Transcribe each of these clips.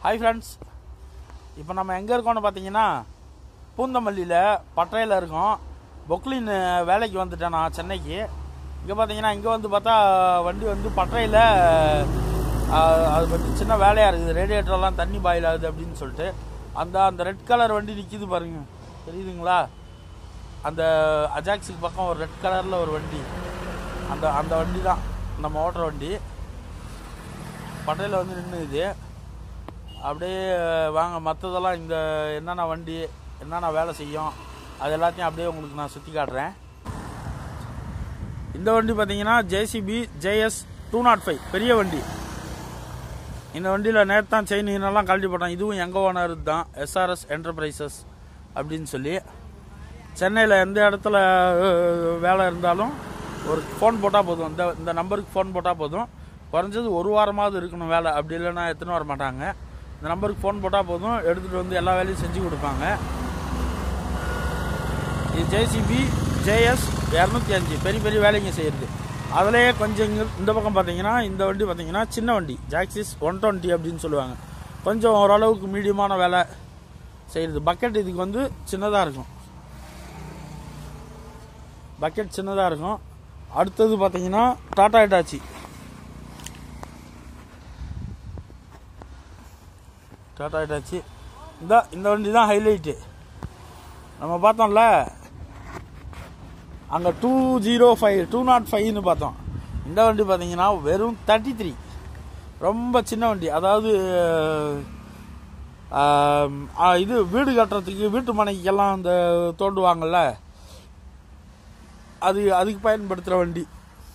hi friends இப்போ நம்ம எங்கே இருக்கோம்னு பார்த்தீங்கன்னா பூந்தமல்லியில் பட்டறையில் இருக்கோம் பொக்லின் வேலைக்கு வந்துட்டேன் நான் சென்னைக்கு இங்கே பார்த்தீங்கன்னா இங்கே வந்து பார்த்தா வண்டி வந்து பட்டறையில் அது கொஞ்சம் சின்ன வேலையாக இருக்குது ரேடியேட்டர்லாம் தண்ணி பாயில் ஆகுது அப்படின்னு சொல்லிட்டு அந்த அந்த ரெட் கலர் வண்டி நிற்கிது பாருங்க தெரியுதுங்களா அந்த அஜாக்ஸுக்கு பக்கம் ஒரு ரெட் கலரில் ஒரு வண்டி அந்த அந்த வண்டி தான் நம்ம ஓட்டுற வண்டி பட்டையில் வந்து நின்றுது அப்படியே வாங்க மற்றதெல்லாம் இந்த என்னென்ன வண்டி என்னென்ன வேலை செய்யும் அது எல்லாத்தையும் அப்படியே உங்களுக்கு நான் சுற்றி காட்டுறேன் இந்த வண்டி பார்த்தீங்கன்னா JCB JS two naught five பெரிய வண்டி இந்த வண்டியில் நேற்று தான் செயின் எல்லாம் கழட்டி போட்டோம் இதுவும் எங்கள் ஓனர் தான் எஸ்ஆர்எஸ் என்டர்பிரைசஸ் அப்படின்னு சொல்லி சென்னையில் எந்த இடத்துல அஹ், வேலை இருந்தாலும் ஒரு ஃபோன் போட்டால் போதும் இந்த இந்த நம்பருக்கு ஃபோன் போட்டால் போதும் குறைஞ்சது ஒரு வாரமாவது இருக்கணும் வேலை அப்படி இல்லைன்னா எத்தனை வர மாட்டாங்க இந்த நம்பருக்கு ஃபோன் போட்டால் போதும் எடுத்துகிட்டு வந்து எல்லா வேலையும் செஞ்சு கொடுப்பாங்க இது ஜேசிபி ஜேஎஸ் இரநூத்தி அஞ்சு பெரிய பெரிய வேலைங்க செய்கிறது அதுலேயே கொஞ்சம் இங்க இந்த பக்கம் பார்த்தீங்கன்னா இந்த வண்டி பார்த்தீங்கன்னா சின்ன வண்டி ஜாக்சிஸ் ஒன் டுவெண்ட்டி அப்படின்னு சொல்லுவாங்க கொஞ்சம் ஓரளவுக்கு மீடியமான வேலை செய்கிறது பக்கெட் இதுக்கு வந்து சின்னதாக இருக்கும் பக்கெட் சின்னதாக இருக்கும் அடுத்தது பார்த்தீங்கன்னா டாடா ஹிட்டாச்சி டாடா ஹிட்டாச்சி இந்த இந்த வண்டி தான் ஹைலைட்டு நம்ம பார்த்தோம்ல அங்கே two zero five two naught ஃபைவ்னு பார்த்தோம் இந்த வண்டி பார்த்தீங்கன்னா வெறும் தேர்ட்டி த்ரீ ரொம்ப சின்ன வண்டி அதாவது ஆம், ஆ, இது வீடு கட்டுறதுக்கு வீட்டு மனைக்கெல்லாம் இந்த தோண்டுவாங்கல்ல அது அதுக்கு பயன்படுத்துகிற வண்டி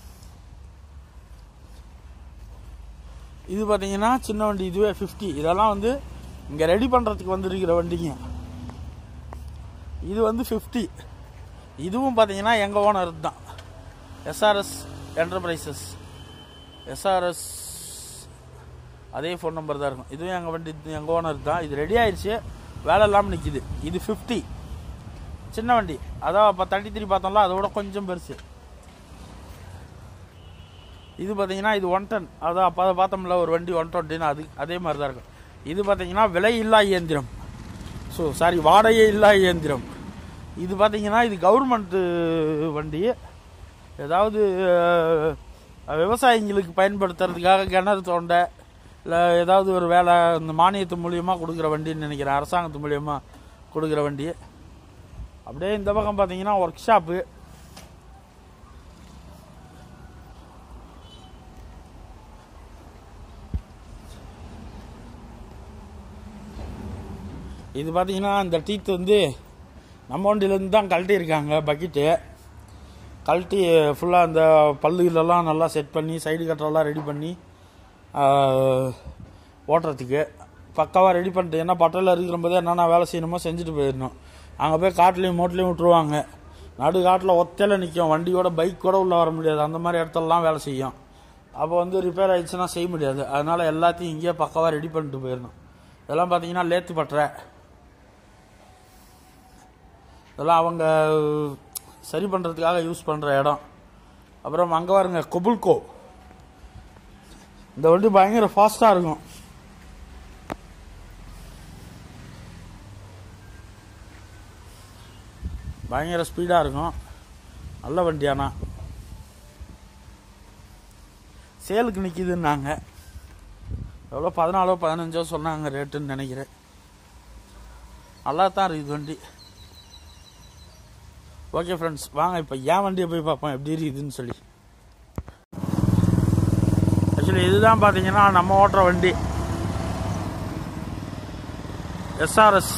இது பார்த்தீங்கன்னா சின்ன வண்டி இதுவே ஃபிஃப்டி இதெல்லாம் வந்து இங்கே ரெடி பண்ணுறதுக்கு வந்துருக்கிற வண்டிங்க இது வந்து ஃபிஃப்டி இதுவும் பார்த்தீங்கன்னா எங்கள் ஓனர் தான் எஸ்ஆர்எஸ் என்டர்பிரைசஸ் எஸ்ஆர்எஸ் அதே ஃபோன் நம்பர் தான் இருக்கும் இதுவும் எங்கள் வண்டி எங்கள் ஓனர் தான் இது ரெடி ஆயிடுச்சு வேலை இல்லாமல் நிற்கிது இது ஃபிஃப்டி சின்ன வண்டி அதான் இப்போ தேர்ட்டி த்ரீ பார்த்தோம்ல அதோட கொஞ்சம் பெருசு இது பார்த்தீங்கன்னா இது ஒன் டன் அதான் அப்போ அதை பார்த்தோம்ல ஒரு வண்டி ஒன் டுவெண்ட்டின்னு அது அதே மாதிரி தான் இருக்கும் இது பார்த்தீங்கன்னா விலை இல்லா இயந்திரம் ஸோ சாரி வாடகை இல்லா இயந்திரம் இது பார்த்தீங்கன்னா இது கவர்மெண்ட்டு வண்டி ஏதாவது அஹ், விவசாயிங்களுக்கு பயன்படுத்துறதுக்காக கிணறு தோண்ட இல்லை ஏதாவது ஒரு வேலை இந்த மானியத்து மூலியமாக கொடுக்குற வண்டின்னு நினைக்கிறேன் அரசாங்கத்து மூலியமாக கொடுக்குற வண்டி அப்படியே இந்த பக்கம் பார்த்தீங்கன்னா ஒர்க் ஷாப்பு இது பார்த்தீங்கன்னா இந்த டீத் வந்து நம்ம வண்டியிலேருந்து தான் கழட்டியிருக்காங்க பக்கெட்டு கழட்டி ஃபுல்லாக அந்த பல்லுகளெல்லாம் நல்லா செட் பண்ணி சைடு கட்டரெல்லாம் ரெடி பண்ணி ஆஹ், ஓட்டுறதுக்கு பக்காவாக ரெடி பண்ணிட்டு ஏன்னா பட்டையில் இருக்கிற போதே என்னென்ன வேலை செய்யணுமோ செஞ்சுட்டு போயிடணும் அங்கே போய் காட்டுலையும் மோட்லையும் விட்டுருவாங்க நடு காட்டில் ஒத்தையில் நிற்கும் வண்டியோட பைக் கூட உள்ளே வர முடியாது அந்த மாதிரி இடத்துலலாம் வேலை செய்யும் அப்போ வந்து ரிப்பேர் ஆயிடுச்சுன்னா செய்ய முடியாது அதனால எல்லாத்தையும் இங்கேயே பக்காவாக ரெடி பண்ணிட்டு போயிடணும் இதெல்லாம் பார்த்தீங்கன்னா லேத்து பட்டறை இதெல்லாம் அவங்க சரி பண்ணுறதுக்காக யூஸ் பண்ணுற இடம் அப்புறம் அங்கே பாருங்க கொபுல்கோ இந்த வண்டி பயங்கர ஃபாஸ்ட்டாக இருக்கும் பயங்கர ஸ்பீடாக இருக்கும் நல்ல வண்டி ஆனால் சேலுக்கு நிற்கிதுன்னாங்க எவ்வளோ பதினாலோ பதினஞ்சோ சொன்னாங்க ரேட்டுன்னு நினைக்கிறேன் நல்லா தான் இருக்குது வண்டி ஓகே ஃப்ரெண்ட்ஸ் வாங்க இப்போ என் வண்டியை போய் பார்ப்போம் எப்படி இருக்குதுன்னு சொல்லி ஆக்சுவலி இதுதான் பார்த்தீங்கன்னா நம்ம ஓட்டுற வண்டி எஸ்ஆர்எஸ்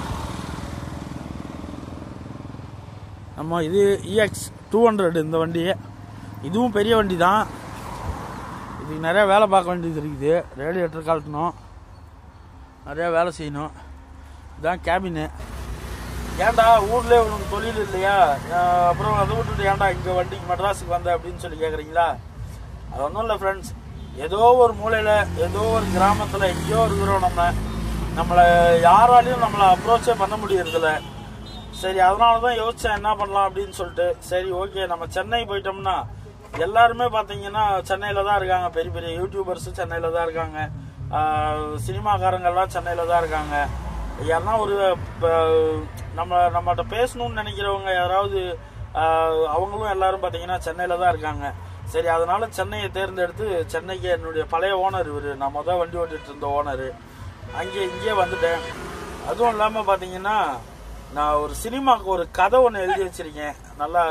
நம்ம இது இஎக்ஸ் டூ ஹண்ட்ரட் இந்த வண்டி இதுவும் பெரிய வண்டி தான் இதுக்கு நிறையா வேலை பார்க்க வேண்டியது இருக்குது ரேடியேட்டர் கழட்டணும் நிறையா வேலை செய்யணும் இதுதான் கேபினு ஏன்டா ஊர்ல உனக்கு தொழில் இல்லையா அஹ் அப்புறம் அதை விட்டுட்டு ஏன்டா இங்கே வண்டிக்கு மெட்ராஸுக்கு வந்த அப்படின்னு சொல்லி கேட்குறீங்களா அது ஒன்றும் இல்லை ஃப்ரெண்ட்ஸ் ஏதோ ஒரு மூலையில் ஏதோ ஒரு கிராமத்தில் எங்கேயோ இருக்கிறோம் நம்ம நம்மளை யாராலையும் நம்மளை அப்ரோச்சே பண்ண முடியறதில்ல சரி அதனால தான் யோசிச்சேன் என்ன பண்ணலாம் அப்படின்னு சொல்லிட்டு சரி ஓகே நம்ம சென்னை போயிட்டோம்னா எல்லாருமே பார்த்தீங்கன்னா சென்னையில் தான் இருக்காங்க பெரிய பெரிய யூடியூபர்ஸ் சென்னையில் தான் இருக்காங்க ஆஹ், சினிமாக்காரங்கெல்லாம் சென்னையில் தான் இருக்காங்க யாருன்னா ஒரு இப்ப, நம்ம நம்மகிட்ட பேசணும்னு நினைக்கிறவங்க யாராவது ஆஹ், அவங்களும் எல்லாரும் பார்த்தீங்கன்னா சென்னையில் தான் இருக்காங்க சரி அதனால சென்னையை தேர்ந்தெடுத்து சென்னைக்கு என்னுடைய பழைய ஓனர் இவர் நான் மொதல் வண்டி ஓட்டிட்டு இருந்த ஓனர் அங்கே இங்கே வந்துட்டேன் அதுவும் இல்லாமல் பார்த்தீங்கன்னா நான் ஒரு சினிமாவுக்கு ஒரு கதை ஒன்று எழுதி வச்சிருக்கேன் நல்லா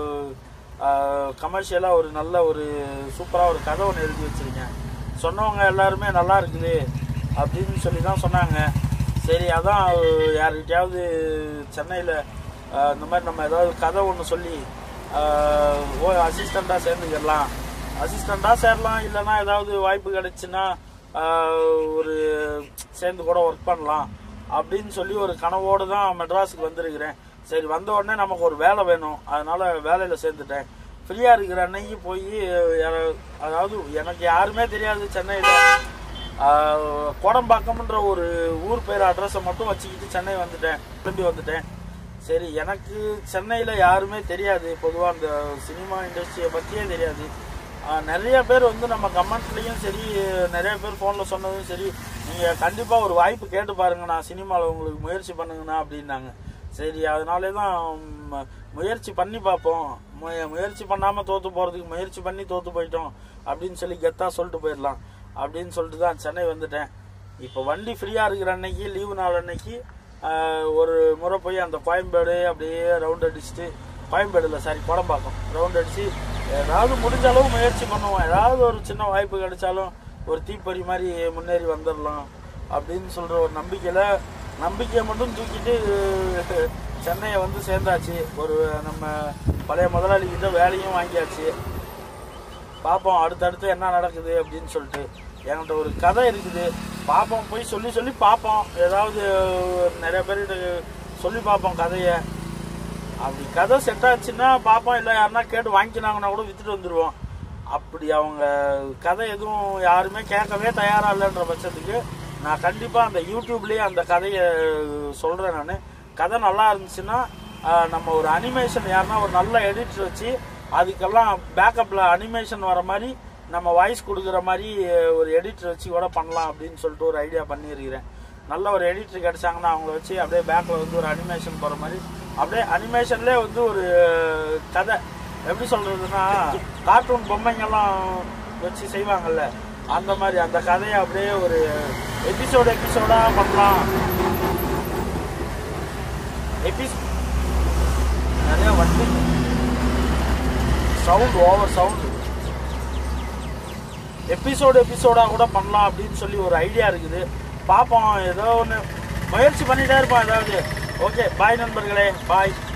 கமர்ஷியலாக ஒரு நல்ல ஒரு சூப்பராக ஒரு கதை ஒன்று எழுதி வச்சிருக்கேன் சொன்னவங்க எல்லாருமே நல்லா இருக்குது அப்படின்னு சொல்லி தான் சொன்னாங்க சரி அதான் யார்கிட்டயாவது சென்னையில் இந்த மாதிரி நம்ம ஏதாவது கதை ஒன்று சொல்லி ஆஹ், ஓ அசிஸ்டண்ட்டாக சேர்ந்துக்கிடலாம் அசிஸ்டண்ட்டாக சேரலாம் இல்லைன்னா ஏதாவது வாய்ப்பு கிடைச்சுன்னா ஆஹ், ஒரு சேர்ந்து கூட ஒர்க் பண்ணலாம் அப்படின்னு சொல்லி ஒரு கனவோடு தான் மெட்ராஸுக்கு வந்திருக்கிறேன் சரி வந்த உடனே நமக்கு ஒரு வேலை வேணும் அதனால வேலையில் சேர்ந்துட்டேன் ஃப்ரீயாக இருக்கிற அன்னைக்கு போய் அதாவது எனக்கு யாருமே தெரியாது சென்னையில் கோடம்பாக்கம்ன்ற ஒரு ஊர் பேர் அட்ரஸை மட்டும் வச்சுக்கிட்டு சென்னை வந்துட்டேன் திரும்பி வந்துட்டேன் சரி எனக்கு சென்னையில் யாருமே தெரியாது பொதுவாக அந்த சினிமா இண்டஸ்ட்ரியை பற்றியே தெரியாது ஆஹ் நிறைய பேர் வந்து நம்ம கமெண்ட்லேயும் சரி நிறைய பேர் ஃபோனில் சொன்னதும் சரி நீங்கள் கண்டிப்பாக ஒரு வாய்ப்பு கேட்டு பாருங்க நான் சினிமாவில் உங்களுக்கு முயற்சி பண்ணுங்கண்ணா அப்படின்னாங்க சரி அதனாலே தான் ம், முயற்சி பண்ணி பார்ப்போம் முய- முயற்சி பண்ணாமல் தோற்று போகிறதுக்கு முயற்சி பண்ணி தோற்று போயிட்டோம் அப்படின்னு சொல்லி கெத்தாக சொல்லிட்டு போயிடலாம் அப்படின்னு சொல்லிட்டு தான் சென்னை வந்துட்டேன் இப்போ வண்டி ஃப்ரீயாக இருக்கிற அன்னைக்கு லீவு நாள் அன்னைக்கு ஆஹ், ஒரு முறை போய் அந்த கோயம்பேடு அப்படியே ரவுண்ட் அடிச்சுட்டு கோயம்பேடுல சாரி குடம்பாக்கம் ரவுண்ட் அடிச்சு ஏதாவது முடிஞ்ச அளவு முயற்சி பண்ணுவோம் ஏதாவது ஒரு சின்ன வாய்ப்பு கிடைச்சாலும் ஒரு தீப்பொறி மாதிரி முன்னேறி வந்துடலாம் அப்படின்னு சொல்ற ஒரு நம்பிக்கையில நம்பிக்கையை மட்டும் தூக்கிட்டு சென்னையை வந்து சேர்ந்தாச்சு ஒரு நம்ம பழைய முதலாளி கிட்ட வேலையும் வாங்கியாச்சு பார்ப்போம் அடுத்தடுத்து என்ன நடக்குது அப்படின்னு சொல்லிட்டு என்கிட்ட ஒரு கதை இருக்குது பார்ப்போம் போய் சொல்லி சொல்லி பார்ப்போம் ஏதாவது நிறைய பேர்கிட்ட சொல்லி பார்ப்போம் கதையை அப்படி கதை செட் ஆச்சுன்னா பார்ப்போம் இல்லை யாருன்னா கேட்டு வாங்கிக்கினாங்கன்னா கூட வித்துட்டு வந்துடுவோம் அப்படி அவங்க கதை எதுவும் யாருமே கேட்கவே தயாரா இல்லைன்ற பட்சத்துக்கு நான் கண்டிப்பாக அந்த யூடியூப்லேயே அந்த கதையை சொல்கிறேன் நான் கதை நல்லா இருந்துச்சுன்னா ஆஹ், நம்ம ஒரு அனிமேஷன் யாருன்னா ஒரு நல்ல எடிட்டர் வச்சு அதுக்கெல்லாம் பேக்கப்பில் அனிமேஷன் வர மாதிரி நம்ம வாய்ஸ் கொடுக்குற மாதிரி ஒரு எடிட்டர் வச்சு கூட பண்ணலாம் அப்படின்னு சொல்லிட்டு ஒரு ஐடியா பண்ணியிருக்கிறேன் நல்ல ஒரு எடிட்டர் கிடைச்சாங்கன்னா அவங்கள வச்சு அப்படியே பேக்கில் வந்து ஒரு அனிமேஷன் போகிற மாதிரி அப்படியே அனிமேஷன்லேயே வந்து ஒரு கதை எப்படி சொல்கிறதுன்னா கார்ட்டூன் பொம்மைங்கெல்லாம் வச்சு செய்வாங்கல்ல அந்த மாதிரி அந்த கதையை அப்படியே ஒரு எபிசோடு எபிசோடாக பண்ணலாம் எபிஸ் நிறைய வண்டி சவுண்ட் ஓவர் சவுண்ட் எபிசோடு எபிசோடாக கூட பண்ணலாம் அப்படின்னு சொல்லி ஒரு ஐடியா இருக்குது பார்ப்போம் ஏதோ ஒன்று முயற்சி பண்ணிட்டே இருப்போம் ஏதாவது ஓகே பாய் நண்பர்களே பாய்